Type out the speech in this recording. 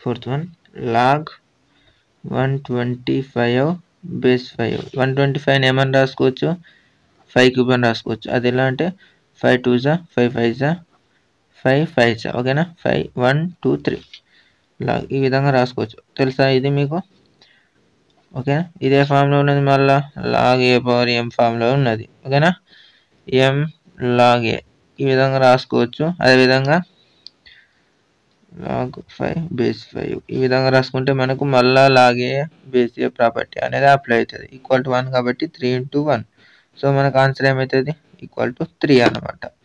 fourth one log one twenty five base five one twenty five ఏమని రాసుకోవచ్చు five cube అని రాసుకోవచ్చు అది ఎలా అంటే ఫైవ్ టూ జా ఫైవ్ ఫైవ్ జా ఫైవ్ ఫైవ్ జా ఓకేనా five one two three log ఈ విధంగా రాసుకోవచ్చు తెలుసా ఇది మీకు ఓకేనా ఇదే ఫామ్లో ఉన్నది మళ్ళా లాగ్ ఏ పవర్ ఎం ఫామ్లో ఉన్నది ఓకేనా ఎం లాగ్ ఏ ఈ విధంగా రాసుకోవచ్చు అదేవిధంగా లాగ్ ఫైవ్ బేస్ ఫైవ్ ఈ విధంగా రాసుకుంటే మనకు మళ్ళా లాగే బేస్ ఏ ప్రాపర్టీ అనేది అప్లై అవుతుంది ఈక్వల్ టు వన్ కాబట్టి త్రీ ఇంటూ వన్ సో మనకు ఆన్సర్ ఏమవుతుంది ఈక్వల్ టు త్రీ అనమాట